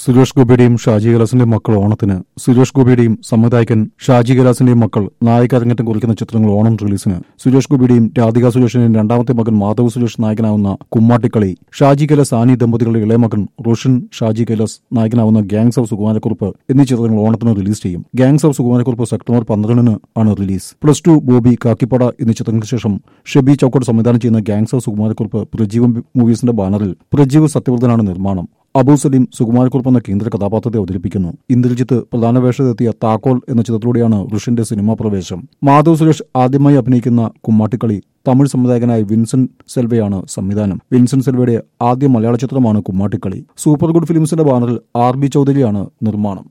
സുരേഷ് ഗോപിയുടെയും ഷാജി കലാസിന്റെയും മക്കൾ ഓണത്തിന് സുരേഷ് ഗോപിയുടെയും സംവിധായകൻ ഷാജി കലാസിന്റെയും മക്കൾ നായകരങ്ങേറ്റം കുറിക്കുന്ന ചിത്രങ്ങൾ ഓണം റിലീസിന് സുരേഷ് ഗോപിയുടെയും രാധിക സുരേഷിന്റെയും രണ്ടാമത്തെ മകൻ മാധവ് സുരേഷ് നായകനാവുന്ന കുമ്മാട്ടിക്കളി ഷാജി കൈലാസ് ആനി ദമ്പതികളുടെ ഇളയ മകൻ റോഷൻ ഷാജി കൈലാസ് നായകനാവുന്ന ഗാങ്സ് ഓഫ് സുകുമാരക്കുറുപ്പ് എന്നീ ചിത്രങ്ങൾ ഓണത്തിന് റിലീസ് ചെയ്യും ഗാങ്സ് ഓഫ് സുകുമാരക്കുറുപ്പ് സെപ്റ്റംബർ പന്ത്രണ്ടിന് ആണ് release plus two Bobby Kakkipada എന്നീ ചിത്രങ്ങൾക്ക് ശേഷം ഷെബി ചൌക്കോട് സംവിധാനം ചെയ്യുന്ന ഗാങ്സ് ഓഫ് സുകുമാരക്കുറുപ്പ് പ്രജീവ് മൂവീസിന്റെ ബാനറിൽ പ്രജീവ് സത്യവ്രതനാണ് നിർമ്മാണം അബു സലീം സുകുമാരക്കുറുപ്പ് എന്ന കേന്ദ്ര കഥാപാത്രത്തെ അവതരിപ്പിക്കുന്നു ഇന്ദ്രജിത്ത് പ്രധാന വേഷത്തിലെത്തിയ താക്കോൽ എന്ന ചിത്രത്തിലൂടെയാണ് ഋഷിന്റെ സിനിമാ പ്രവേശം മാധവ് സുരേഷ് ആദ്യമായി അഭിനയിക്കുന്ന കുമ്മാട്ടിക്കളി തമിഴ് സംവിധായകനായ വിൻസെന്റ് സെൽവയാണ് സംവിധാനം വിൻസെന്റ് സെൽവയുടെ ആദ്യ മലയാള ചിത്രമാണ് കുമ്മാട്ടിക്കളി സൂപ്പർ ഗുഡ് ഫിലിംസിന്റെ ബാനറിൽ ആർ ബി ചൌധരിയാണ് നിർമ്മാണം